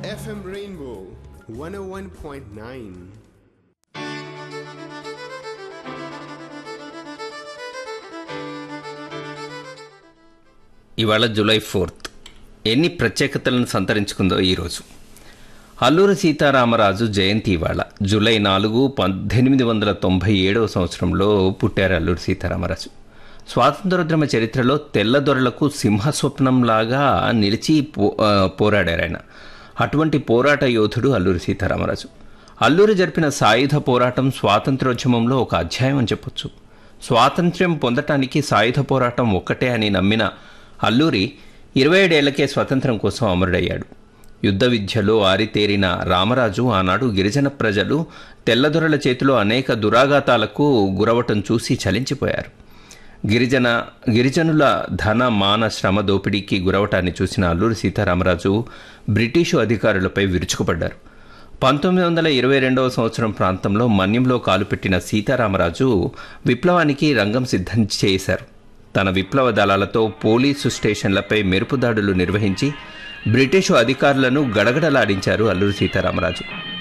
FM Rainbow 101.9. ఇవాళ July fourth ఎన్ని ప్రత్యేకతలను సంతరించుకుందో ఈరోజు అల్లూరి సీతారామరాజు జయంతి ఇవాళ జూలై నాలుగు పద్దెనిమిది వందల తొంభై ఏడవ సంవత్సరంలో పుట్టారు అల్లూరి సీతారామరాజు స్వాతంత్రోద్యమ చరిత్రలో తెల్లదొరలకు సింహస్వప్నంలాగా నిలిచి పో ఆ, పోరాడారు ఆయన అటువంటి పోరాట యోధుడు అల్లూరి సీతారామరాజు అల్లూరి జరిపిన సాయుధ పోరాటం స్వాతంత్రోద్యమంలో ఒక అధ్యాయం అని చెప్పొచ్చు స్వాతంత్ర్యం పొందటానికి సాయుధ పోరాటం ఒక్కటే అని నమ్మిన అల్లూరి ఇరవై ఏడేళ్లకే స్వతంత్రం కోసం అమరుడయ్యాడు యుద్ధ విద్యలో ఆరితేరిన రామరాజు ఆనాడు గిరిజన ప్రజలు తెల్లదొరల చేతిలో అనేక దురాఘాతాలకు గురవటం చూసి చలించిపోయారు గిరిజన గిరిజనుల ధన మాన శ్రమ దోపిడీకి గురవటాన్ని చూసిన అల్లూరి సీతారామరాజు బ్రిటిషు అధికారులపై విరుచుకుపడ్డారు పంతొమ్మిది వందల ఇరవై రెండవ సంవత్సరం ప్రాంతంలో మన్యంలో కాలుపెట్టిన సీతారామరాజు విప్లవానికి రంగం సిద్ధం చేశారు తన విప్లవ దళాలతో పోలీసు స్టేషన్లపై మెరుపుదాడులు నిర్వహించి బ్రిటిషు అధికారులను గడగడలాడించారు అల్లూరి సీతారామరాజు